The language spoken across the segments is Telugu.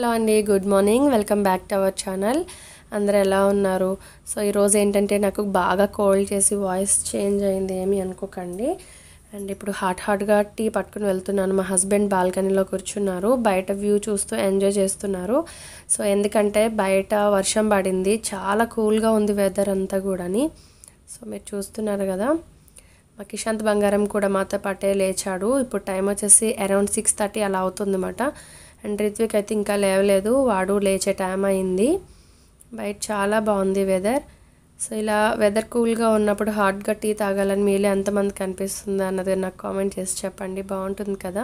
హలో అండి good morning welcome back to our channel అందరు ఎలా ఉన్నారు సో ఈరోజు ఏంటంటే నాకు బాగా కోల్డ్ చేసి వాయిస్ చేంజ్ అయింది ఏమి అనుకోకండి అండ్ ఇప్పుడు హాట్ హాట్గా టీ పట్టుకుని వెళ్తున్నాను మా హస్బెండ్ బాల్కనీలో కూర్చున్నారు బయట వ్యూ చూస్తూ ఎంజాయ్ చేస్తున్నారు సో ఎందుకంటే బయట వర్షం పడింది చాలా కూల్గా ఉంది వెదర్ అంతా కూడాని సో మీరు చూస్తున్నారు కదా మా కిషాంత్ బంగారం కూడా మాతో పాటే లేచాడు ఇప్పుడు టైం వచ్చేసి అరౌండ్ సిక్స్ థర్టీ అలా అవుతుందన్నమాట అండ్ రిత్విక్ అయితే ఇంకా లేవలేదు వాడు లేచే టైం అయింది బయట చాలా బాగుంది వెదర్ సో ఇలా వెదర్ కూల్గా ఉన్నప్పుడు హాట్గా టీ తాగాలని మీలో ఎంతమంది కనిపిస్తుంది అన్నది నాకు కామెంట్ చేసి చెప్పండి బాగుంటుంది కదా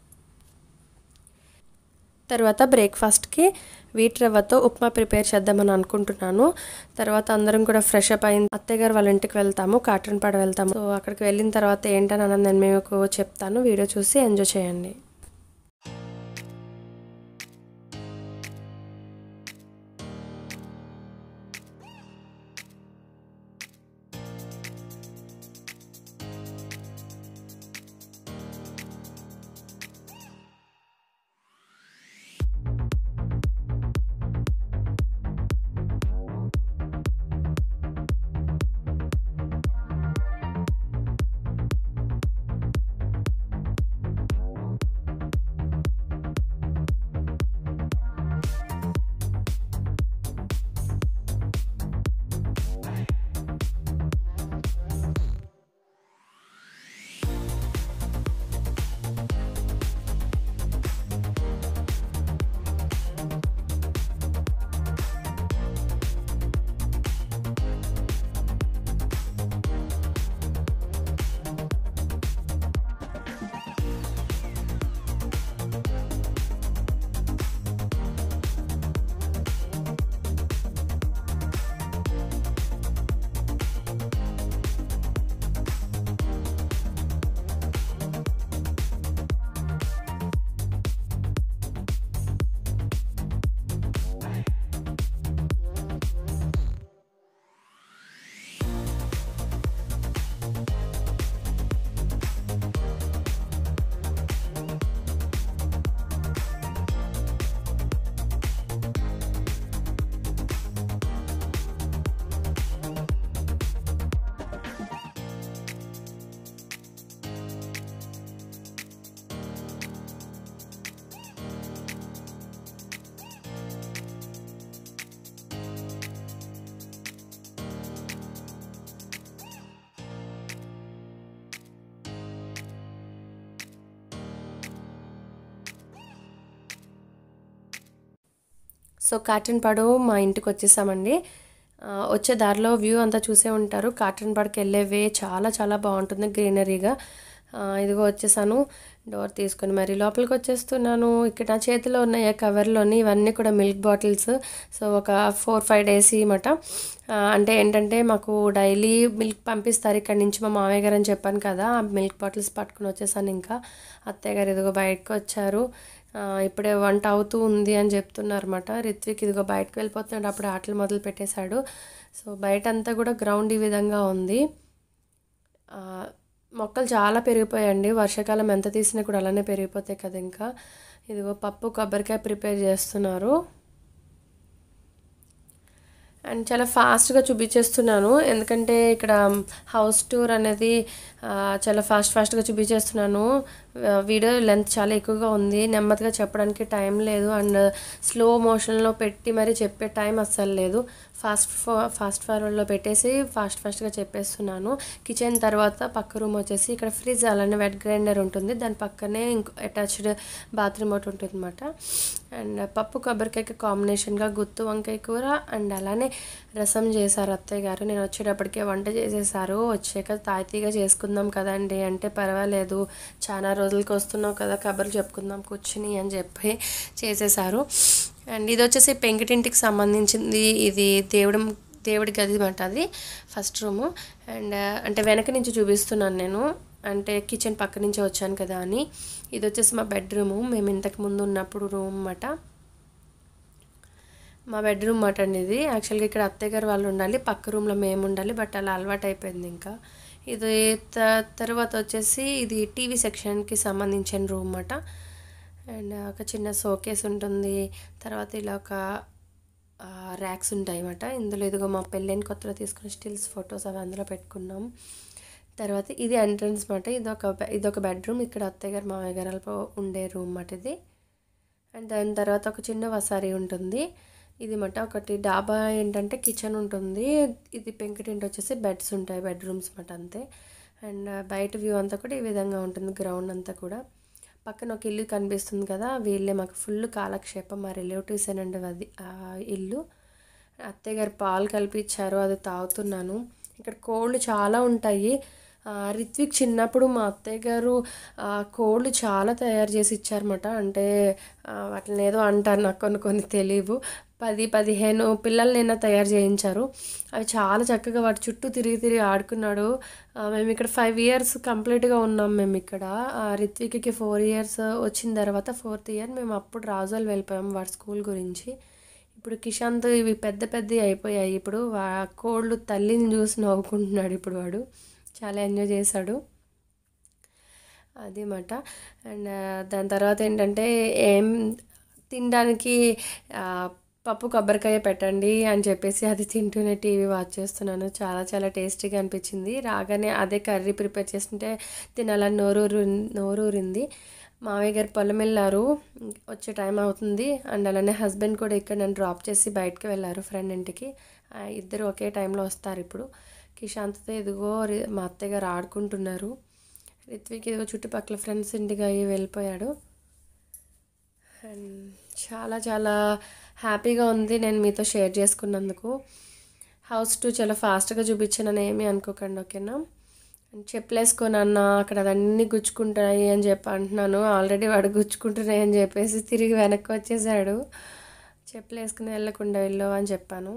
తర్వాత బ్రేక్ఫాస్ట్కి వీట్ రవ్వతో ఉప్మా ప్రిపేర్ చేద్దామని అనుకుంటున్నాను తర్వాత అందరం కూడా ఫ్రెష్ అప్ అయిన అత్తయ్య గారు వాళ్ళ ఇంటికి వెళ్తాము కాటన్ పాడ వెళ్తాము సో అక్కడికి వెళ్ళిన తర్వాత ఏంటని అన్నది నేను మీకు చెప్తాను వీడియో చూసి ఎంజాయ్ చేయండి సో కాటన్ పాడు మా ఇంటికి వచ్చేసామండి వచ్చే దారిలో వ్యూ అంతా చూసే ఉంటారు కాటన్ పాడుకి వెళ్ళే వే చాలా చాలా బాగుంటుంది గ్రీనరీగా ఇదిగో వచ్చేసాను డోర్ తీసుకొని మరి లోపలికి వచ్చేస్తున్నాను ఇక్కడ నా చేతిలో ఉన్నాయి కవర్లోని ఇవన్నీ కూడా మిల్క్ బాటిల్స్ సో ఒక ఫోర్ ఫైవ్ డేస్ అనమాట అంటే ఏంటంటే మాకు డైలీ మిల్క్ పంపిస్తారు ఇక్కడ నుంచి మా మామయ్య గారు అని చెప్పాను కదా ఆ మిల్క్ బాటిల్స్ పట్టుకుని వచ్చేసాను ఇంకా అత్తయ్య గారు ఇదిగో బయటకు వచ్చారు ఇప్పుడే వంట అవుతూ ఉంది అని చెప్తున్నారు అనమాట రిత్విక్ ఇదిగో బయటకు వెళ్ళిపోతున్నాడు అప్పుడు ఆటలు మొదలు పెట్టేశాడు సో బయట అంతా కూడా గ్రౌండ్ ఈ విధంగా ఉంది మొక్కలు చాలా పెరిగిపోయాయండి వర్షాకాలం ఎంత తీసినా కూడా అలానే పెరిగిపోతాయి కదా ఇంకా ఇదిగో పప్పు కొబ్బరికాయ ప్రిపేర్ చేస్తున్నారు అండ్ చాలా ఫాస్ట్గా చూపించేస్తున్నాను ఎందుకంటే ఇక్కడ హౌస్ టూర్ అనేది చాలా ఫాస్ట్ ఫాస్ట్గా చూపించేస్తున్నాను వీడియో లెంత్ చాలా ఎక్కువగా ఉంది నెమ్మదిగా చెప్పడానికి టైం లేదు అండ్ స్లో మోషన్లో పెట్టి మరి చెప్పే టైం అస్సలు లేదు ఫాస్ట్ ఫాస్ట్ ఫార్వర్డ్లో పెట్టేసి ఫాస్ట్ ఫాస్ట్గా చెప్పేస్తున్నాను కిచెన్ తర్వాత పక్క రూమ్ వచ్చేసి ఇక్కడ ఫ్రిడ్జ్ అలానే వెట్ గ్రైండర్ ఉంటుంది దాని పక్కనే ఇంకో అటాచ్డ్ బాత్రూమ్ ఒకటి ఉంటుంది అనమాట అండ్ పప్పు కొబ్బరికాయ కాంబినేషన్గా గుత్తు వంకాయ కూర అండ్ అలానే రసం చేశారు అత్తయ్య గారు నేను వచ్చేటప్పటికే వంట చేసేసారు వచ్చాక తాయితీగా చేసుకుందాం కదండి అంటే పర్వాలేదు చాలా రోజులకి వస్తున్నావు కదా కబుర్లు చెప్పుకుందాం కూర్చుని అని చెప్పి చేసేసారు అండ్ ఇది వచ్చేసి పెంకిటింటికి సంబంధించింది ఇది దేవుడు దేవుడి గది మాట అది ఫస్ట్ రూము అండ్ అంటే వెనక నుంచి చూపిస్తున్నాను నేను అంటే కిచెన్ పక్క నుంచి వచ్చాను కదా అని ఇది వచ్చేసి మా బెడ్రూము మేము ఇంతకు ముందు ఉన్నప్పుడు రూమ్ అన్నమాట మా బెడ్రూమ్ మాట అండి ఇది యాక్చువల్గా ఇక్కడ అత్తయ్య గారు వాళ్ళు ఉండాలి పక్క రూమ్లో మేము ఉండాలి బట్ అలా అలవాటు అయిపోయింది ఇంకా ఇది త తర్వాత వచ్చేసి ఇది టీవీ సెక్షన్కి సంబంధించిన రూమ్ అన్నమాట అండ్ ఒక చిన్న షోకేస్ ఉంటుంది తర్వాత ఇలా ఒక ర్యాక్స్ ఉంటాయి అన్నమాట ఇందులో ఇదిగో మా పెళ్ళైన కొత్తలో తీసుకున్న స్టిల్స్ ఫొటోస్ అవి అందులో పెట్టుకున్నాం తర్వాత ఇది ఎంట్రన్స్ మాట ఇది ఒక ఇది ఒక బెడ్రూమ్ ఇక్కడ అత్తయ్య గారు మామయ్య గారు ఉండే రూమ్ మాట ఇది అండ్ దాని తర్వాత ఒక చిన్న వసారి ఉంటుంది ఇది మాట ఒకటి డాబా ఏంటంటే కిచెన్ ఉంటుంది ఇది పెంకుటింటి వచ్చేసి బెడ్స్ ఉంటాయి బెడ్రూమ్స్ మాట అంతే అండ్ బయట వ్యూ అంతా కూడా ఈ విధంగా ఉంటుంది గ్రౌండ్ అంతా కూడా పక్కన ఒక ఇల్లు కనిపిస్తుంది కదా వీళ్ళే మాకు ఫుల్ కాలక్షేపం మా రిలేటివ్స్ ఏనండి అది ఆ ఇల్లు అత్తయ్య గారు పాలు కల్పించారు అది తాగుతున్నాను ఇక్కడ కోళ్ళు చాలా ఉంటాయి ఆ, రిత్విక్ చిన్నప్పుడు మా అత్తయ్య గారు ఆ, కోళ్ళు చాలా తయారు చేసి ఇచ్చారన్నమాట అంటే ఆ, వాటిని ఏదో అంటారు నాకు కొన్ని కొన్ని తెలియవు పది పదిహేను పిల్లల్నైనా తయారు చేయించారు అవి చాలా చక్కగా వాటి చుట్టూ తిరిగి తిరిగి ఆడుకున్నాడు ఆ, మేము ఇక్కడ ఫైవ్ ఇయర్స్ కంప్లీట్గా ఉన్నాం మేము ఇక్కడ ఆ, రిత్విక్కి ఫోర్ ఇయర్స్ వచ్చిన తర్వాత ఫోర్త్ ఇయర్ మేము అప్పుడు రాజోల్ వెళ్ళిపోయాం వాడి స్కూల్ గురించి ఇప్పుడు కిషాంత్ ఇవి పెద్ద పెద్దవి అయిపోయాయి ఇప్పుడు వా కోళ్ళు తల్లిని చూసి నవ్వుకుంటున్నాడు ఇప్పుడు వాడు చాలా ఎంజాయ్ చేశాడు అది మాట అండ్ దాని తర్వాత ఏంటంటే ఏం తినడానికి ఆ, పప్పు కొబ్బరికాయ పెట్టండి అని చెప్పేసి అది తింటూనే టీవీ వాచ్ చేస్తున్నాను చాలా చాలా టేస్టీగా అనిపించింది రాగానే అదే కర్రీ ప్రిపేర్ చేస్తుంటే తినాలని నోరూరు నోరూరింది మావయ్య గారు పొలం వెళ్ళారు వచ్చే టైం అవుతుంది అండ్ అలానే హస్బెండ్ కూడా ఇక్కడ నన్ను డ్రాప్ చేసి బయటకు వెళ్ళారు ఫ్రెండ్ ఇంటికి ఆ, ఇద్దరు ఒకే టైంలో వస్తారు ఇప్పుడు కిషాంత్తో ఇదిగో రి- మా అత్తయ్య గారు ఆడుకుంటున్నారు రిత్విక్ ఇదిగో చుట్టుపక్కల ఫ్రెండ్స్ ఇంటికి అయ్యి వెళ్ళిపోయాడు అండ్ చాలా చాలా హ్యాపీగా ఉంది నేను మీతో షేర్ చేసుకున్నందుకు హౌస్ టూ చాలా ఫాస్ట్గా చూపించానని ఏమీ అనుకోకండి ఓకేనా అండ్ చెప్పులేసుకొని అన్న అక్కడ అదన్నీ గుచ్చుకుంటాయి అని చెప్పి అంటున్నాను ఆల్రెడీ వాడు గుచ్చుకుంటున్నాయి అని చెప్పేసి తిరిగి వెనక్కి వచ్చేసాడు చెప్పులు వేసుకుని వెళ్ళకుండా వెళ్ళు అని చెప్పాను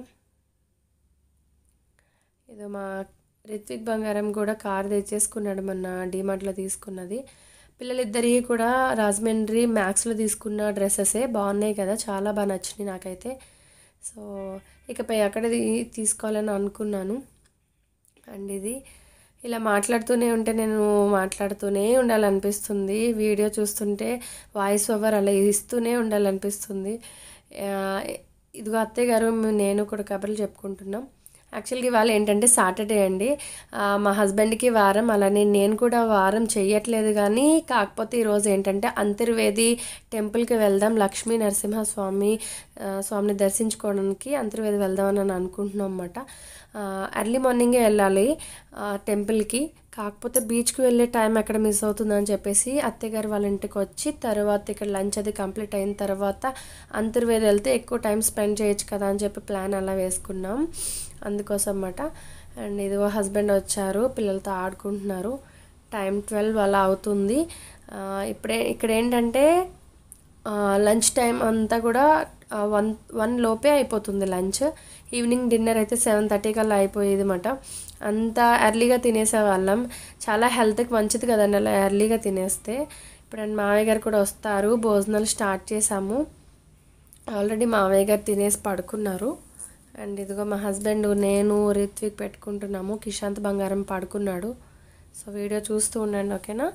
ఏదో మా రిత్విక్ బంగారం కూడా కార్ తెచ్చేసుకున్నాడు మొన్న డీమార్ట్లో తీసుకున్నది పిల్లలిద్దరివి కూడా రాజమండ్రి మ్యాక్స్లో తీసుకున్న డ్రెస్సెసే బాగున్నాయి కదా చాలా బాగా నచ్చినాయి నాకైతే సో ఇకపై అక్కడ తీసుకోవాలని అనుకున్నాను అండ్ ఇది ఇలా మాట్లాడుతూనే ఉంటే నేను మాట్లాడుతూనే ఉండాలనిపిస్తుంది వీడియో చూస్తుంటే వాయిస్ ఓవర్ అలా ఇస్తూనే ఉండాలనిపిస్తుంది ఆ, ఇదిగో అత్తయ్య గారు నేను కూడా కబుర్లు చెప్పుకుంటున్నాం యాక్చువల్గా ఇవాళ ఏంటంటే సాటర్డే అండి ఆ, మా హస్బెండ్కి వారం అలానే నేను కూడా వారం చెయ్యట్లేదు కానీ కాకపోతే ఈరోజు ఏంటంటే అంతర్వేది టెంపుల్కి వెళ్దాం లక్ష్మీ నరసింహస్వామి ఆ, స్వామిని దర్శించుకోవడానికి అంతర్వేది వెళ్దామని అని అనుకుంటున్నాం అన్నమాట ఎర్లీ మార్నింగే వెళ్ళాలి ఆ, టెంపుల్కి కాకపోతే బీచ్కి వెళ్ళే టైం ఎక్కడ మిస్ అవుతుందని చెప్పేసి అత్తయ్య గారు వాళ్ళ ఇంటికి వచ్చి తర్వాత ఇక్కడ లంచ్ అది కంప్లీట్ అయిన తర్వాత అంతర్వేది వెళ్తే ఎక్కువ టైం స్పెండ్ చేయొచ్చు కదా అని చెప్పి ప్లాన్ అలా వేసుకున్నాం అందుకోసం అన్నమాట అండ్ ఇదిగో హస్బెండ్ వచ్చారు పిల్లలతో ఆడుకుంటున్నారు టైం ట్వెల్వ్ అలా అవుతుంది ఆ, ఇప్పుడే ఇక్కడ ఏంటంటే లంచ్ టైం అంతా కూడా వన్ వన్ లోపే అయిపోతుంది లంచ్ ఈవినింగ్ డిన్నర్ అయితే సెవెన్ థర్టీ కల్లా అయిపోయేది అనమాట అంత ఎర్లీగా తినేసేవాళ్ళం చాలా హెల్త్కి మంచిది కదండి అలా ఎర్లీగా తినేస్తే ఇప్పుడు అండ్ మావయ్య గారు కూడా వస్తారు భోజనాలు స్టార్ట్ చేసాము ఆల్రెడీ మావయ్య గారు తినేసి పడుకున్నారు అండ్ ఇదిగో మా హస్బెండ్ నేను రిత్విక్ పెట్టుకుంటున్నాము కిషాంత్ బంగారం పడుకున్నాడు సో వీడియో చూస్తూ ఉండండి ఓకేనా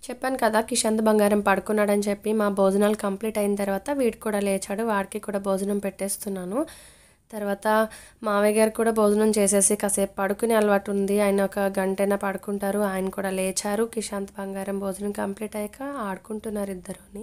చెప్పాను కదా కిషాంత్ బంగారం పడుకున్నాడని చెప్పి మా భోజనాలు కంప్లీట్ అయిన తర్వాత వీడికి కూడా లేచాడు వాడికి కూడా భోజనం పెట్టేస్తున్నాను తర్వాత మావయ్య గారు కూడా భోజనం చేసేసి కాసేపు పడుకునే అలవాటు ఉంది ఆయన ఒక గంటైనా పడుకుంటారు ఆయన కూడా లేచారు కిషాంత్ బంగారం భోజనం కంప్లీట్ అయ్యాక ఆడుకుంటున్నారు ఇద్దరుని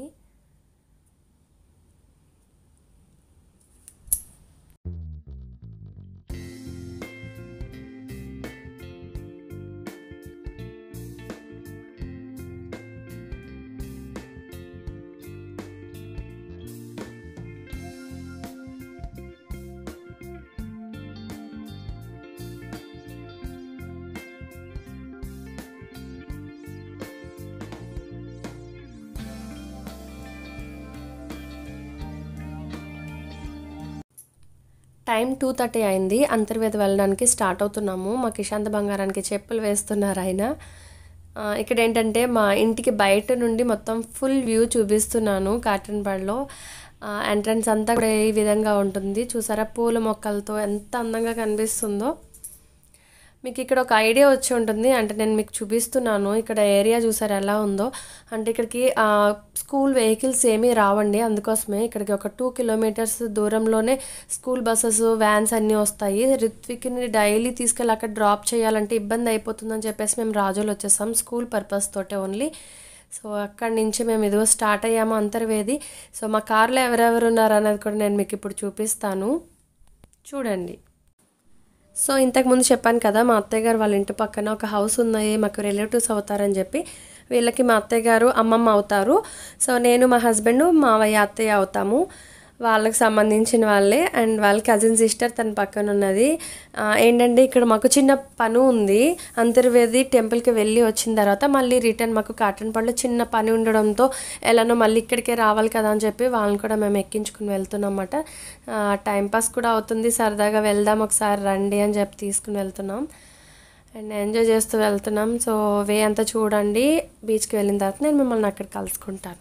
టైం టూ థర్టీ అయింది అంతర్వేది వెళ్ళడానికి స్టార్ట్ అవుతున్నాము మా కిషాంత్ బంగారానికి చెప్పులు వేస్తున్నారు ఆయన ఆ, ఇక్కడ ఏంటంటే మా ఇంటికి బయట నుండి మొత్తం ఫుల్ వ్యూ చూపిస్తున్నాను కాటన్ బడ్లో ఎంట్రన్స్ అంతా కూడా ఈ విధంగా ఉంటుంది చూసారా పూల మొక్కలతో ఎంత అందంగా కనిపిస్తుందో మీకు ఇక్కడ ఒక ఐడియా వచ్చి ఉంటుంది అంటే నేను మీకు చూపిస్తున్నాను ఇక్కడ ఏరియా చూసారు ఎలా ఉందో అంటే ఇక్కడికి ఆ, స్కూల్ వెహికల్స్ ఏమీ రావండి అందుకోసమే ఇక్కడికి ఒక టూ కిలోమీటర్స్ దూరంలోనే స్కూల్ బస్సెస్ వ్యాన్స్ అన్నీ వస్తాయి రిత్విక్ని డైలీ తీసుకెళ్ళి అక్కడ డ్రాప్ చేయాలంటే ఇబ్బంది అయిపోతుందని చెప్పేసి మేము రాజోలు వచ్చేసాం స్కూల్ పర్పస్ తోటే ఓన్లీ సో అక్కడి నుంచి మేము ఇదిగో స్టార్ట్ అయ్యాము అంతర్వేది సో మా కార్లో ఎవరెవరు ఉన్నారు అనేది కూడా నేను మీకు ఇప్పుడు చూపిస్తాను చూడండి సో ఇంతకుముందు చెప్పాను కదా మా అత్తయ్య గారు వాళ్ళ ఇంటి పక్కన ఒక హౌస్ ఉన్నాయి మాకు రిలేటివ్స్ అవుతారని చెప్పి వీళ్ళకి మా అత్తయ్య గారు అమ్మమ్మ అవుతారు సో నేను మా హస్బెండ్ మావయ్య అత్తయ్య అవుతాము వాళ్ళకి సంబంధించిన వాళ్ళే అండ్ వాళ్ళ కజిన్ సిస్టర్ తన పక్కన ఉన్నది ఆ, ఏంటంటే ఇక్కడ మాకు చిన్న పని ఉంది అంతర్వేది టెంపుల్కి వెళ్ళి వచ్చిన తర్వాత మళ్ళీ రిటర్న్ మాకు కాటన్ పళ్ళు చిన్న పని ఉండడంతో ఎలానో మళ్ళీ ఇక్కడికే రావాలి కదా అని చెప్పి వాళ్ళని కూడా మేము ఎక్కించుకుని వెళ్తున్నాం అన్నమాట టైంపాస్ కూడా అవుతుంది సరదాగా వెళ్దాం ఒకసారి రండి అని చెప్పి తీసుకుని వెళ్తున్నాం అండ్ ఎంజాయ్ చేస్తూ వెళ్తున్నాం సో వే అంతా చూడండి బీచ్కి వెళ్ళిన తర్వాత నేను మిమ్మల్ని అక్కడ కలుసుకుంటాను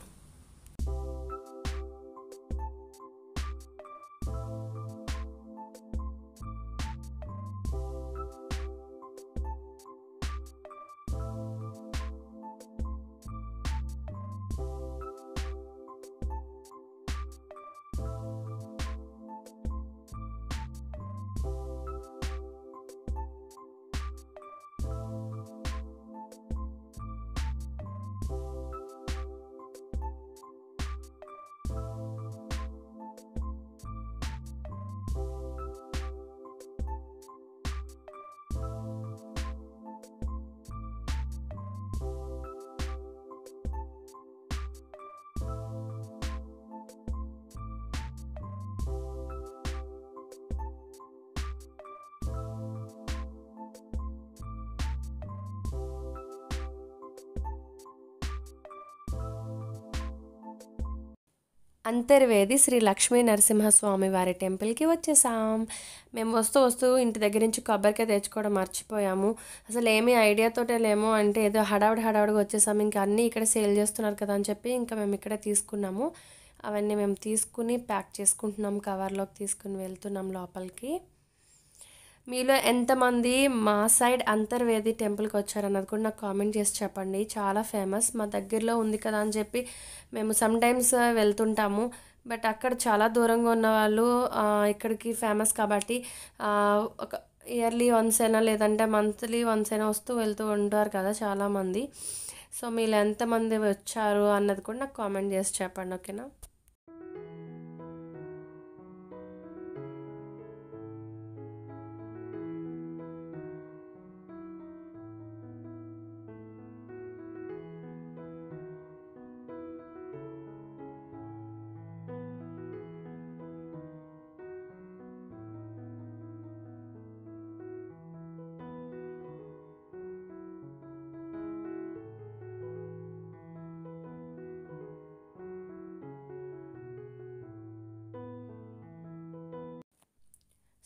అంతర్వేది శ్రీ లక్ష్మీ నరసింహస్వామి వారి టెంపుల్కి వచ్చేసాం మేము వస్తూ వస్తూ ఇంటి దగ్గర నుంచి కొబ్బరికాయ తెచ్చుకోవడం మర్చిపోయాము అసలు ఏమీ ఐడియాతోటే లేము అంటే ఏదో హడావుడి హడావుడిగా వచ్చేసాము ఇంకా అన్నీ ఇక్కడ సేల్ చేస్తున్నారు కదా అని చెప్పి ఇంకా మేము ఇక్కడే తీసుకున్నాము అవన్నీ మేము తీసుకుని ప్యాక్ చేసుకుంటున్నాం కవర్లోకి తీసుకుని వెళ్తున్నాం లోపలికి మీలో ఎంతమంది మా సైడ్ అంతర్వేది టెంపుల్కి వచ్చారన్నది కూడా నాకు కామెంట్ చేసి చెప్పండి చాలా ఫేమస్ మా దగ్గరలో ఉంది కదా అని చెప్పి మేము సమ్ టైమ్స్ వెళ్తుంటాము బట్ అక్కడ చాలా దూరంగా ఉన్న వాళ్ళు ఆ, ఇక్కడికి ఫేమస్ కాబట్టి ఆ, ఒక ఇయర్లీ వన్స్ అయినా లేదంటే మంత్లీ వన్స్ అయినా వస్తూ వెళ్తూ ఉంటారు కదా చాలామంది సో మీరు ఎంతమంది వచ్చారు అన్నది కూడా నాకు కామెంట్ చేసి చెప్పండి ఓకేనా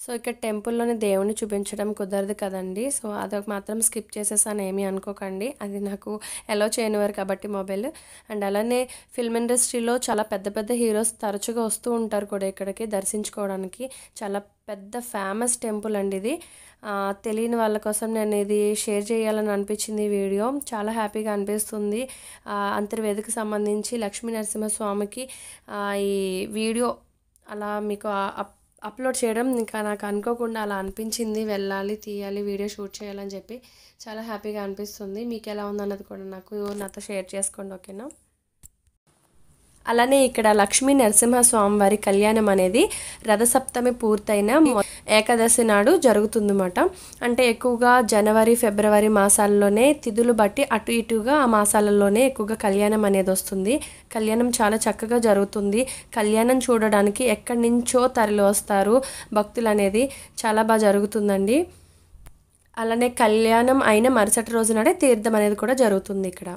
సో ఇక్కడ టెంపుల్లోని దేవుని చూపించడం కుదరదు కదండి సో అదొక మాత్రం స్కిప్ చేసేసాను ఏమీ అనుకోకండి అది నాకు ఎలా చేయనివారు కాబట్టి మొబైల్ అండ్ అలానే ఫిల్మ్ ఇండస్ట్రీలో చాలా పెద్ద పెద్ద హీరోస్ తరచుగా వస్తూ ఉంటారు కూడా ఇక్కడికి దర్శించుకోవడానికి చాలా పెద్ద ఫేమస్ టెంపుల్ అండి ఇది ఆ, తెలియని వాళ్ళ కోసం నేను ఇది షేర్ చేయాలని అనిపించింది ఈ వీడియో చాలా హ్యాపీగా అనిపిస్తుంది ఆ, అంతర్వేదికి సంబంధించి లక్ష్మీ నరసింహస్వామికి ఆ, ఈ వీడియో అలా మీకు ఆ- అప్ అప్లోడ్ చేయడం ఇంకా నాకు అనుకోకుండా అలా అనిపించింది వెళ్ళాలి తీయాలి వీడియో షూట్ చేయాలని చెప్పి చాలా హ్యాపీగా అనిపిస్తుంది మీకు ఎలా ఉందన్నది కూడా నాకు నాతో షేర్ చేసుకోండి ఓకేనా అలానే ఇక్కడ లక్ష్మీ నరసింహస్వామి వారి కళ్యాణం అనేది రథసప్తమి పూర్తయిన మొ- ఏకాదశి నాడు జరుగుతుందన్నమాట అంటే ఎక్కువగా జనవరి ఫిబ్రవరి మాసాల్లోనే తిథులు బట్టి అటు ఇటుగా ఆ మాసాలలోనే ఎక్కువగా కళ్యాణం అనేది వస్తుంది కళ్యాణం చాలా చక్కగా జరుగుతుంది కళ్యాణం చూడడానికి ఎక్కడి నుంచో తరలి వస్తారు భక్తులు అనేది చాలా బాగా జరుగుతుందండి అలానే కళ్యాణం అయిన మరుసటి రోజు నాడే తీర్థం అనేది కూడా జరుగుతుంది ఇక్కడ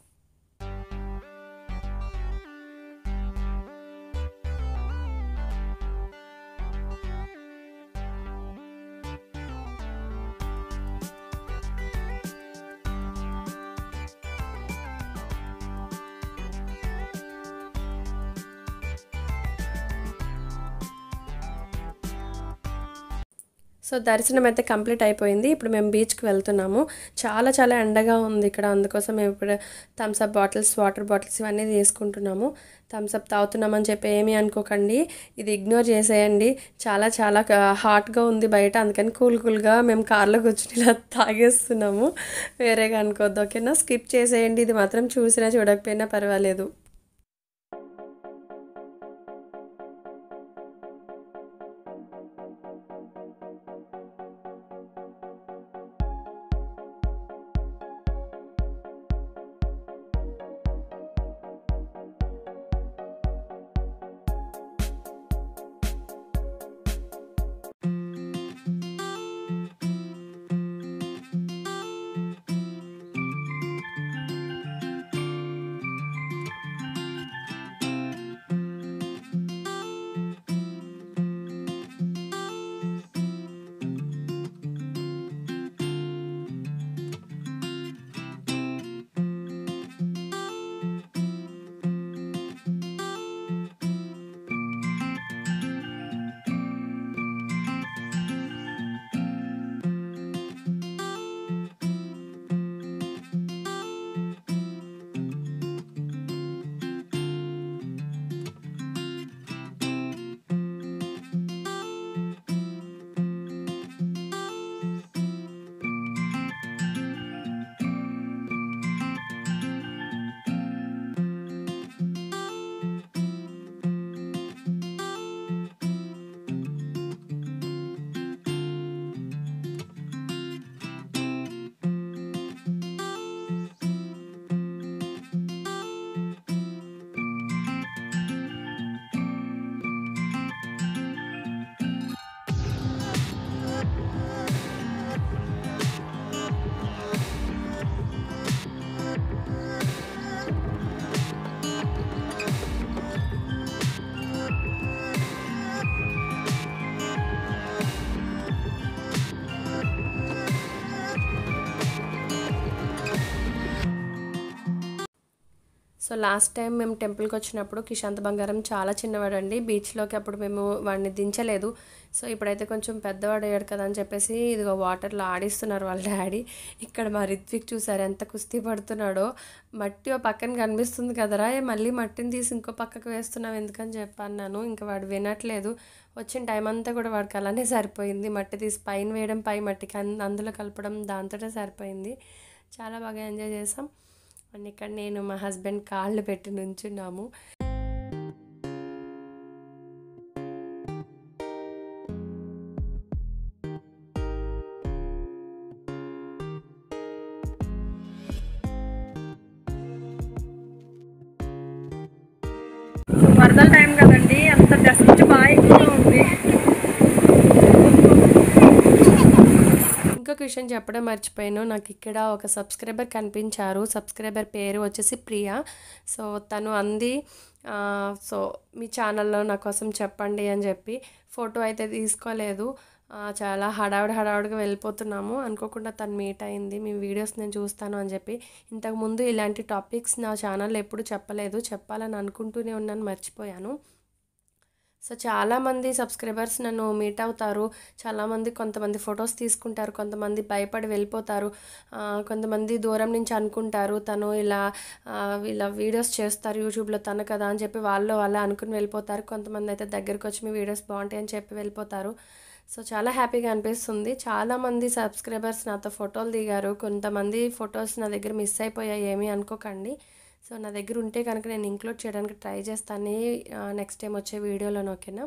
సో దర్శనం అయితే కంప్లీట్ అయిపోయింది ఇప్పుడు మేము బీచ్కి వెళ్తున్నాము చాలా చాలా ఎండగా ఉంది ఇక్కడ అందుకోసం మేము ఇప్పుడు థమ్స్అప్ బాటిల్స్ వాటర్ బాటిల్స్ ఇవన్నీ తీసుకుంటున్నాము థమ్స్అప్ తాగుతున్నామని చెప్పి ఏమీ అనుకోకండి ఇది ఇగ్నోర్ చేసేయండి చాలా చాలా హాట్గా ఉంది బయట అందుకని కూల్ కూల్గా మేము కార్లో కూర్చుని ఇలా తాగేస్తున్నాము వేరేగా అనుకోవద్దు ఓకేనా స్కిప్ చేసేయండి ఇది మాత్రం చూసినా చూడకపోయినా పర్వాలేదు సో లాస్ట్ టైం మేము టెంపుల్కి వచ్చినప్పుడు కిశాంత్ బంగారం చాలా చిన్నవాడండి బీచ్లోకి అప్పుడు మేము వాడిని దించలేదు సో ఇప్పుడైతే కొంచెం పెద్దవాడు అయ్యాడు కదా అని చెప్పేసి ఇదిగో వాటర్లో ఆడిస్తున్నారు వాళ్ళ డాడీ ఇక్కడ మా రిత్విక్ చూసారు ఎంత కుస్తీ పడుతున్నాడో మట్టి ఓ పక్కన కనిపిస్తుంది కదరా ఏ మళ్ళీ మట్టిని తీసి ఇంకో పక్కకు వేస్తున్నావు ఎందుకని చెప్పన్నాను ఇంకా వాడు వినట్లేదు వచ్చిన టైం అంతా కూడా వాడికి అలానే సరిపోయింది మట్టి తీసి పైన వేయడం పై మట్టికి అన్- అందులో కలపడం దాంతోటే సరిపోయింది చాలా బాగా ఎంజాయ్ చేసాం అండ్ ఇక్కడ నేను మా హస్బెండ్ కాళ్ళు పెట్టి నుంచున్నాము వరదల టైం కదండి అంత డస్ట్ బాగా ఎక్కువ ఉంది ఇంకొక విషయం చెప్పడం మర్చిపోయాను నాకు ఇక్కడ ఒక సబ్స్క్రైబర్ కనిపించారు సబ్స్క్రైబర్ పేరు వచ్చేసి ప్రియా సో తను అంది ఆ, సో మీ ఛానల్లో నా కోసం చెప్పండి అని చెప్పి ఫోటో అయితే తీసుకోలేదు ఆ, చాలా హడావిడి హడావిడిగా వెళ్ళిపోతున్నాము అనుకోకుండా తను మీట్ అయింది మీ వీడియోస్ నేను చూస్తాను అని చెప్పి ఇంతకుముందు ఇలాంటి టాపిక్స్ నా ఛానల్లో ఎప్పుడు చెప్పలేదు చెప్పాలని అనుకుంటూనే ఉన్నాను మర్చిపోయాను సో చాలామంది సబ్స్క్రైబర్స్ నన్ను మీట్ అవుతారు చాలామంది కొంతమంది ఫొటోస్ తీసుకుంటారు కొంతమంది భయపడి వెళ్ళిపోతారు ఆ, కొంతమంది దూరం నుంచి అనుకుంటారు తను ఇలా ఆ, ఇలా వీడియోస్ చేస్తారు యూట్యూబ్లో తను కదా అని చెప్పి వాళ్ళు వాళ్ళే అనుకుని వెళ్ళిపోతారు కొంతమంది అయితే దగ్గరికి వచ్చి మీ వీడియోస్ బాగుంటాయి అని చెప్పి వెళ్ళిపోతారు సో చాలా హ్యాపీగా అనిపిస్తుంది చాలామంది సబ్స్క్రైబర్స్ నాతో ఫోటోలు దిగారు కొంతమంది ఫొటోస్ నా దగ్గర మిస్ అయిపోయాయి ఏమీ అనుకోకండి సో నా దగ్గర ఉంటే కనుక నేను ఇంక్లూడ్ చేయడానికి ట్రై చేస్తాను నెక్స్ట్ టైం వచ్చే వీడియోలో ఓకేనా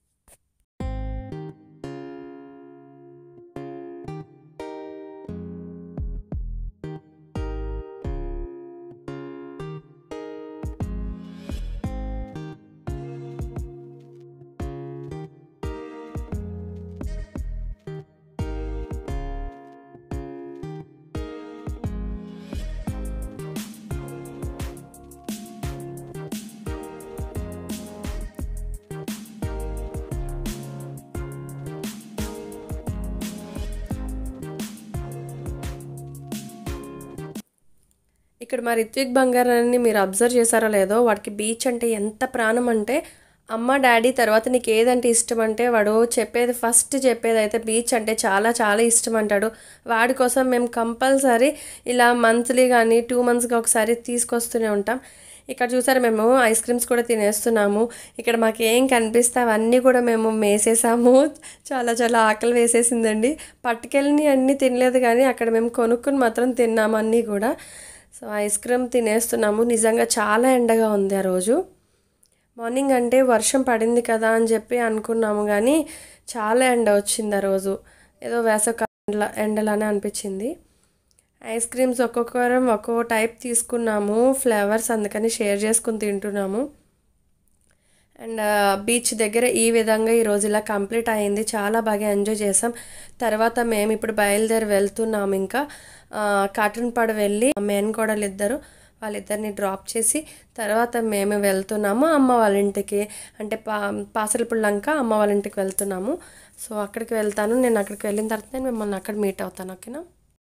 ఇక్కడ మా రిత్విక్ బంగారాన్ని మీరు అబ్జర్వ్ చేశారో లేదో వాడికి బీచ్ అంటే ఎంత ప్రాణం అంటే అమ్మ డాడీ తర్వాత నీకు ఏదంటే ఇష్టం అంటే వాడు చెప్పేది ఫస్ట్ చెప్పేది అయితే బీచ్ అంటే చాలా చాలా ఇష్టం అంటాడు వాడి కోసం మేము కంపల్సరీ ఇలా మంత్లీ కానీ టూ మంత్స్కి ఒకసారి తీసుకొస్తూనే ఉంటాం ఇక్కడ చూసారు మేము ఐస్ క్రీమ్స్ కూడా తినేస్తున్నాము ఇక్కడ మాకు ఏం కనిపిస్తే అవన్నీ కూడా మేము మేసేసాము చాలా చాలా ఆకలి వేసేసిందండి పట్టుకెళ్ళి అన్నీ తినలేదు కానీ అక్కడ మేము కొనుక్కుని మాత్రం తిన్నాము అన్నీ కూడా సో ఐస్ క్రీమ్ తినేస్తున్నాము నిజంగా చాలా ఎండగా ఉంది ఆ రోజు మార్నింగ్ అంటే వర్షం పడింది కదా అని చెప్పి అనుకున్నాము కానీ చాలా ఎండ వచ్చింది ఆ రోజు ఏదో వేసవ ఎండ ఎండలానే అనిపించింది ఐస్ క్రీమ్స్ ఒక్కొక్కరం ఒక్కో టైప్ తీసుకున్నాము ఫ్లేవర్స్ అందుకని షేర్ చేసుకుని తింటున్నాము అండ్ బీచ్ దగ్గర ఈ విధంగా ఈ రోజు ఇలా కంప్లీట్ అయింది చాలా బాగా ఎంజాయ్ చేసాం తర్వాత మేము ఇప్పుడు బయలుదేరి వెళ్తున్నాము ఇంకా కాటన్ పడ వెళ్ళి మేన్ కోడలు ఇద్దరు వాళ్ళిద్దరిని డ్రాప్ చేసి తర్వాత మేము వెళ్తున్నాము అమ్మ వాళ్ళ ఇంటికి అంటే పా పాసలపుల్లంక అమ్మ వాళ్ళ ఇంటికి వెళ్తున్నాము సో అక్కడికి వెళ్తాను నేను అక్కడికి వెళ్ళిన తర్వాత నేను మిమ్మల్ని అక్కడ మీట్ అవుతాను ఓకేనా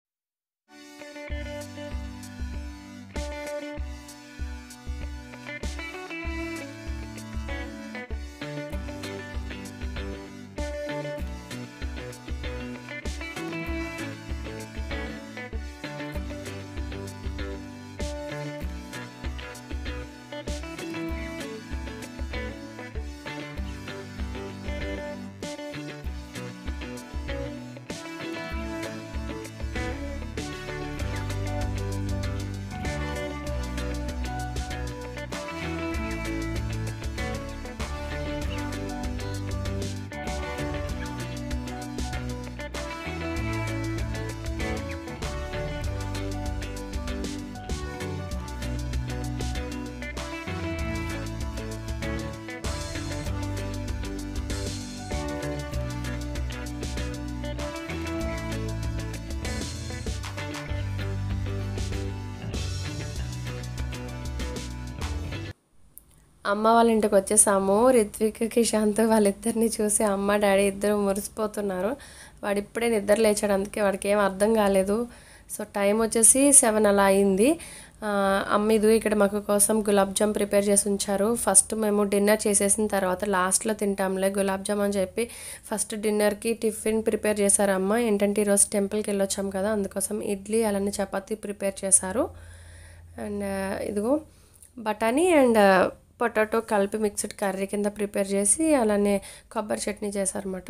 అమ్మ వాళ్ళ ఇంటికి వచ్చేసాము రిత్విక్ కిషాంత్ వాళ్ళిద్దరిని చూసి అమ్మ డాడీ ఇద్దరు మురిసిపోతున్నారు వాడు ఇప్పుడే నిద్ర లేచాడు అందుకే వాడికి ఏం అర్థం కాలేదు సో టైం వచ్చేసి సెవెన్ అలా అయింది ఆ, అమ్మ ఇది ఇక్కడ మాకు కోసం గులాబ్ జామ్ ప్రిపేర్ చేసి ఉంచారు ఫస్ట్ మేము డిన్నర్ చేసేసిన తర్వాత లాస్ట్లో తింటాంలే గులాబ్ జామ్ అని చెప్పి ఫస్ట్ డిన్నర్కి టిఫిన్ ప్రిపేర్ చేశారు అమ్మ ఏంటంటే ఈరోజు టెంపుల్కి వెళ్ళొచ్చాం కదా అందుకోసం ఇడ్లీ అలానే చపాతీ ప్రిపేర్ చేశారు అండ్ ఇదిగో బఠానీ అండ్ పొటాటో కలిపి మిక్స్డ్ కర్రీ కింద ప్రిపేర్ చేసి అలానే కొబ్బరి చట్నీ చేశారన్నమాట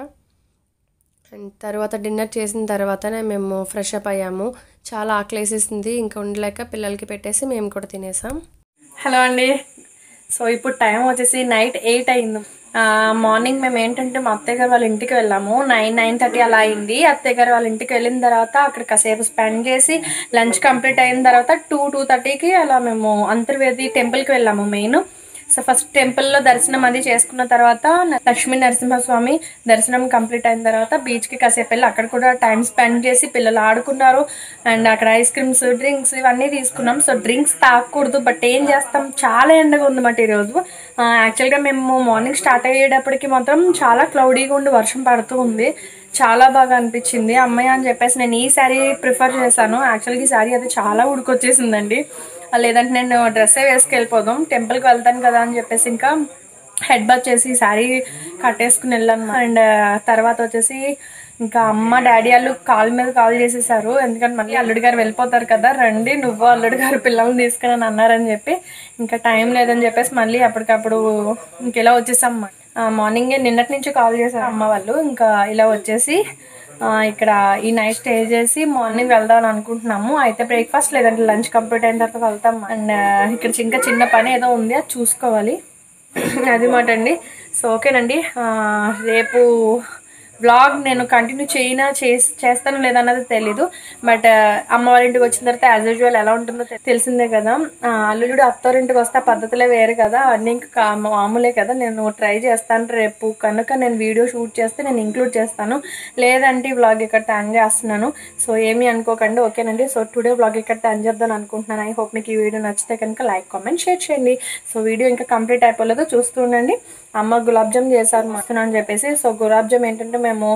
అండ్ తర్వాత డిన్నర్ చేసిన తర్వాతనే మేము ఫ్రెష్ అప్ అయ్యాము చాలా ఆకలేసేసింది ఇంకా ఉండలేక పిల్లలకి పెట్టేసి మేము కూడా తినేసాం హలో అండి సో ఇప్పుడు టైం వచ్చేసి నైట్ ఎయిట్ అయింది ఆ, మార్నింగ్ మేము ఏంటంటే మా అత్తయ్య గారు వాళ్ళ ఇంటికి వెళ్ళాము నైన్ నైన్ థర్టీ అలా అయింది అత్తయ్య గారు వాళ్ళ ఇంటికి వెళ్ళిన తర్వాత అక్కడ కాసేపు స్పెండ్ చేసి లంచ్ కంప్లీట్ అయిన తర్వాత టూ టూ థర్టీకి అలా మేము అంతర్వేది టెంపుల్కి వెళ్ళాము మెయిన్ సో ఫస్ట్ టెంపుల్లో దర్శనం అది చేసుకున్న తర్వాత లక్ష్మీ నరసింహస్వామి దర్శనం కంప్లీట్ అయిన తర్వాత బీచ్కి కాసేపు వెళ్ళి అక్కడ కూడా టైం స్పెండ్ చేసి పిల్లలు ఆడుకున్నారు అండ్ అక్కడ ఐస్ క్రీమ్స్ డ్రింక్స్ ఇవన్నీ తీసుకున్నాం సో డ్రింక్స్ తాగకూడదు బట్ ఏం చేస్తాం చాలా ఎండగా ఉంది మాట ఈరోజు యాక్చువల్గా మేము మార్నింగ్ స్టార్ట్ అయ్యేటప్పటికి మాత్రం చాలా క్లౌడీగా ఉండి వర్షం పడుతూ ఉంది చాలా బాగా అనిపించింది అమ్మాయి అని చెప్పేసి నేను ఈ శారీ ప్రిఫర్ చేశాను యాక్చువల్గా ఈ శారీ అయితే చాలా ఉడికొచ్చేసిందండి ఆ, లేదంటే నేను డ్రెస్సే వేసుకెళ్ళిపోదాం టెంపుల్కి వెళ్తాను కదా అని చెప్పేసి ఇంకా హెడ్ బాత్ చేసి శారీ కట్టేసుకుని వెళ్ళాను అండ్ తర్వాత వచ్చేసి ఇంకా అమ్మ డాడీ వాళ్ళు కాల్ మీద కాల్ చేసేసారు ఎందుకంటే మళ్ళీ అల్లుడు గారు వెళ్ళిపోతారు కదా రండి నువ్వు అల్లుడు గారు పిల్లల్ని తీసుకుని అని అన్నారని చెప్పి ఇంకా టైం లేదని చెప్పేసి మళ్ళీ అప్పటికప్పుడు ఇంకెలా వచ్చేసాం మార్నింగే నిన్నటి నుంచి కాల్ చేశారు అమ్మ వాళ్ళు ఇంకా ఇలా వచ్చేసి ఆ, ఇక్కడ ఈ నైట్ స్టే చేసి మార్నింగ్ వెళ్దాం అని అనుకుంటున్నాము అయితే బ్రేక్ఫాస్ట్ లేదంటే లంచ్ కంప్లీట్ అయిన తర్వాత వెళ్తాం అండ్ ఇక్కడ ఇంకా చిన్న పని ఏదో ఉంది అది చూసుకోవాలి అది మాట అండి సో ఓకేనండి ఆ, రేపు వ్లాగ్ నేను కంటిన్యూ చేయనా చేస్- చేస్తాను లేదన్నది తెలీదు బట్ అమ్మ వాళ్ళ ఇంటికి వచ్చిన తర్వాత యాజ్ యూజువల్ ఎలా ఉంటుందో తె- తెలిసిందే కదా ఆ, అల్లుడు అత్తవారింటికి వస్తే ఆ పద్ధతులే వేరు కదా అన్నీ ఇంకా కా- మామూలే కదా నేను ట్రై చేస్తాను రేపు కనుక నేను వీడియో షూట్ చేస్తే నేను ఇంక్లూడ్ చేస్తాను లేదంటే ఈ వ్లాగ్ ఇక్కడ టర్న్ చేస్తున్నాను సో ఏమీ అనుకోకండి ఓకేనండి సో టుడే వ్లాగ్ ఇక్కడ టర్న్ చేద్దాం అనుకుంటున్నాను ఐ హోప్ మీకు ఈ వీడియో నచ్చితే కనుక లైక్ కామెంట్ షేర్ చేయండి సో వీడియో ఇంకా కంప్లీట్ అయిపోలేదు చూస్తూ ఉండండి అమ్మ గులాబ్ జామ్ చేశారు మస్తున్నా అని చెప్పేసి సో గులాబ్ జామ్ ఏంటంటే మేము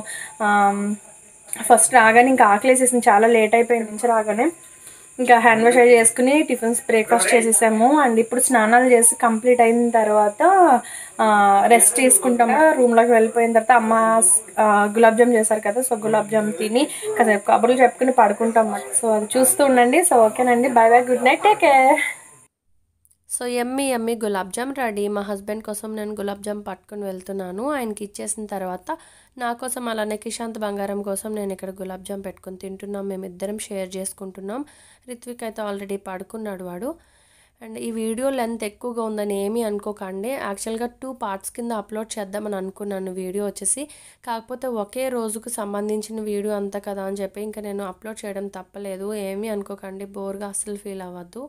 ఫస్ట్ రాగానే ఇంకా ఆకలేసేసింది చాలా లేట్ అయిపోయింది నుంచి రాగానే ఇంకా హ్యాండ్ వాష్ అయి చేసుకుని టిఫిన్స్ బ్రేక్ఫాస్ట్ చేసేసాము అండ్ ఇప్పుడు స్నానాలు చేసి కంప్లీట్ అయిన తర్వాత రెస్ట్ తీసుకుంటాము రూమ్లోకి వెళ్ళిపోయిన తర్వాత అమ్మ ఆ, గులాబ్ జామ్ చేశారు కదా సో గులాబ్ జామ్ తిని కాసేపు కబుర్లు చెప్పుకుని పడుకుంటాం సో అది చూస్తూ ఉండండి సో ఓకేనండి bye bye good night take care so ఎమ్మి ఎమ్మి గులాబ్ జామ్ రెడీ మా హస్బెండ్ కోసం నేను గులాబ్ జామ్ పట్టుకుని వెళ్తున్నాను ఆయనకి ఇచ్చేసిన తర్వాత నా కోసం అలానే కిషాంత్ బంగారం కోసం నేను ఇక్కడ గులాబ్ జామ్ పెట్టుకుని తింటున్నాం మేమిద్దరం షేర్ చేసుకుంటున్నాం రిత్విక్ అయితే ఆల్రెడీ పడుకున్నాడు వాడు అండ్ ఈ వీడియో లెంత్ ఎక్కువగా ఉందని ఏమీ అనుకోకండి యాక్చువల్గా టూ పార్ట్స్ కింద అప్లోడ్ చేద్దామని అనుకున్నాను వీడియో వచ్చేసి కాకపోతే ఒకే రోజుకు సంబంధించిన వీడియో అంతా కదా అని చెప్పి ఇంకా నేను అప్లోడ్ చేయడం తప్పలేదు ఏమీ అనుకోకండి బోర్గా అస్సలు ఫీల్ అవ్వద్దు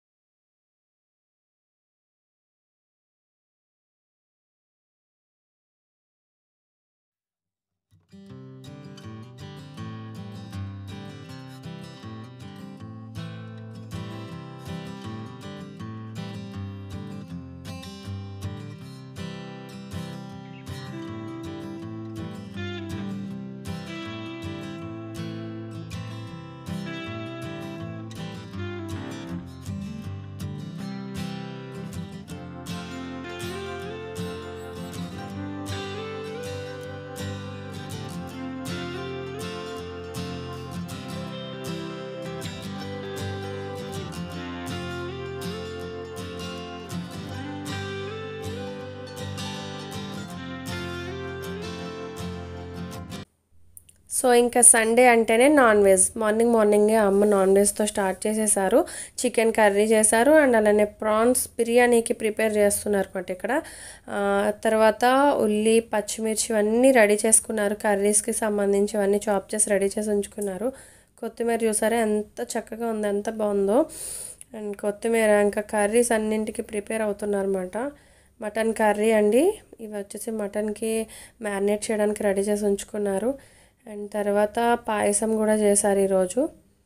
సో ఇంకా సండే అంటేనే నాన్ వెజ్ మార్నింగ్ మార్నింగే అమ్మ నాన్ వెజ్తో స్టార్ట్ చేసేసారు చికెన్ కర్రీ చేశారు అండ్ అలానే ప్రాన్స్ బిర్యానీకి ప్రిపేర్ చేస్తున్నారు అనమాట ఇక్కడ ఆ, తర్వాత ఉల్లి పచ్చిమిర్చి ఇవన్నీ రెడీ చేసుకున్నారు కర్రీస్కి సంబంధించివన్నీ చాప్ చేసి రెడీ చేసి ఉంచుకున్నారు కొత్తిమీర చూసారా ఎంత చక్కగా ఉంది ఎంత బాగుందో అండ్ కొత్తిమీర ఇంకా కర్రీస్ అన్నింటికి ప్రిపేర్ అవుతున్నారు అనమాట మటన్ కర్రీ అండి ఇవి వచ్చేసి మటన్కి మ్యారినేట్ చేయడానికి రెడీ చేసి ఉంచుకున్నారు అండ్ తర్వాత పాయసం కూడా చేశారు ఈరోజు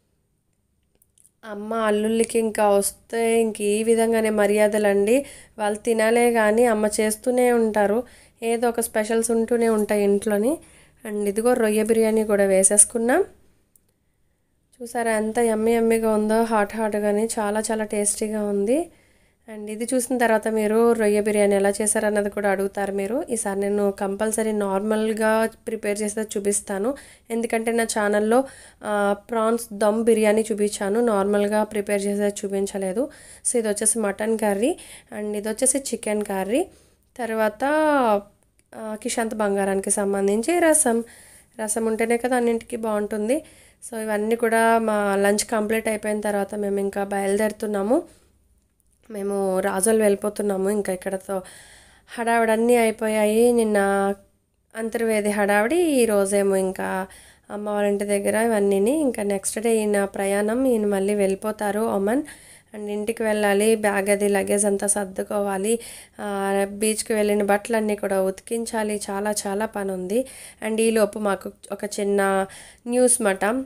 అమ్మ అల్లుళ్ళకి ఇంకా వస్తే ఇంక ఈ విధంగానే మర్యాదలండి వాళ్ళు తినాలే కానీ అమ్మ చేస్తూనే ఉంటారు ఏదో ఒక స్పెషల్స్ ఉంటూనే ఉంటాయి ఇంట్లోని అండ్ ఇదిగో రొయ్య బిర్యానీ కూడా వేసేసుకున్నాం చూసారా ఎంత ఎమ్మి ఎమ్మిగా ఉందో హాట్ హాట్గాని చాలా చాలా టేస్టీగా ఉంది అండ్ ఇది చూసిన తర్వాత మీరు రొయ్య బిర్యానీ ఎలా చేశారన్నది కూడా అడుగుతారు మీరు ఈసారి నేను కంపల్సరీ నార్మల్గా ప్రిపేర్ చేసేది చూపిస్తాను ఎందుకంటే నా ఛానల్లో ప్రాన్స్ దమ్ బిర్యానీ చూపించాను నార్మల్గా ప్రిపేర్ చేసేది చూపించలేదు సో ఇది వచ్చేసి మటన్ కర్రీ అండ్ ఇది వచ్చేసి చికెన్ కర్రీ తర్వాత ఆ, కిషాంత్ బంగారానికి సంబంధించి రసం రసం ఉంటేనే కదా అన్నింటికి బాగుంటుంది సో ఇవన్నీ కూడా మా లంచ్ కంప్లీట్ అయిపోయిన తర్వాత మేము ఇంకా బయలుదేరుతున్నాము మేము రాజోలు వెళ్ళిపోతున్నాము ఇంకా ఇక్కడతో హడావిడన్నీ అయిపోయాయి నిన్న అంతర్వేది హడావిడి ఈ రోజేమో ఇంకా అమ్మ వాళ్ళ ఇంటి దగ్గర ఇవన్నీ ఇంకా నెక్స్ట్ డే ఈయన ప్రయాణం ఈయన మళ్ళీ వెళ్ళిపోతారు ఒమన్ అండ్ ఇంటికి వెళ్ళాలి బ్యాగ్ అది లగేజ్ అంతా సర్దుకోవాలి ఆ, బీచ్కి వెళ్ళిన బట్టలన్నీ కూడా ఉతికించాలి చాలా చాలా పని ఉంది అండ్ ఈలోపు మాకు ఒక చిన్న న్యూస్ మాట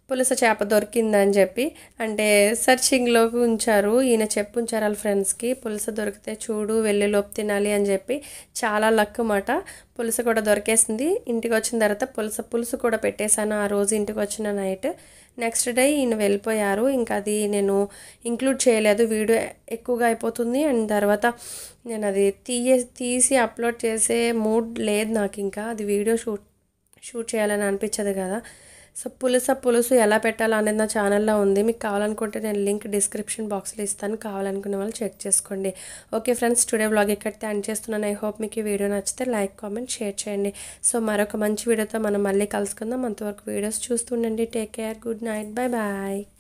పులస చేప దొరికిందని చెప్పి అంటే సర్చింగ్లోకి ఉంచారు ఈయన చెప్పు ఉంచారు వాళ్ళ ఫ్రెండ్స్కి పులస దొరికితే చూడు వెళ్ళి లోపు తినాలి అని చెప్పి చాలా లక్ మాట పులస కూడా దొరికేసింది ఇంటికి వచ్చిన తర్వాత పులస పులుసు కూడా పెట్టేశాను ఆ రోజు ఇంటికి వచ్చిన నైట్ నెక్స్ట్ డే ఈయన వెళ్ళిపోయారు ఇంకా అది నేను ఇంక్లూడ్ చేయలేదు వీడియో ఎక్కువగా అయిపోతుంది అండ్ తర్వాత నేను అది తీయ తీసి అప్లోడ్ చేసే మూడ్ లేదు నాకు ఇంకా అది వీడియో షూట్ షూట్ చేయాలని అనిపించదు కదా సో పులుస పులుసు ఎలా పెట్టాలో అనేది నా ఛానల్లో ఉంది మీకు కావాలనుకుంటే నేను లింక్ డిస్క్రిప్షన్ బాక్స్లో ఇస్తాను కావాలనుకునే వాళ్ళు చెక్ చేసుకోండి ఓకే ఫ్రెండ్స్ టుడే బ్లాగ్ ఇక్కడితే ఎండ్ చేస్తున్నాను ఐ హోప్ మీకు ఈ వీడియో నచ్చితే లైక్ కామెంట్ షేర్ చేయండి సో మరొక మంచి వీడియోతో మనం మళ్ళీ కలుసుకుందాం అంతవరకు వీడియోస్ చూస్తుండండి take care good night bye bye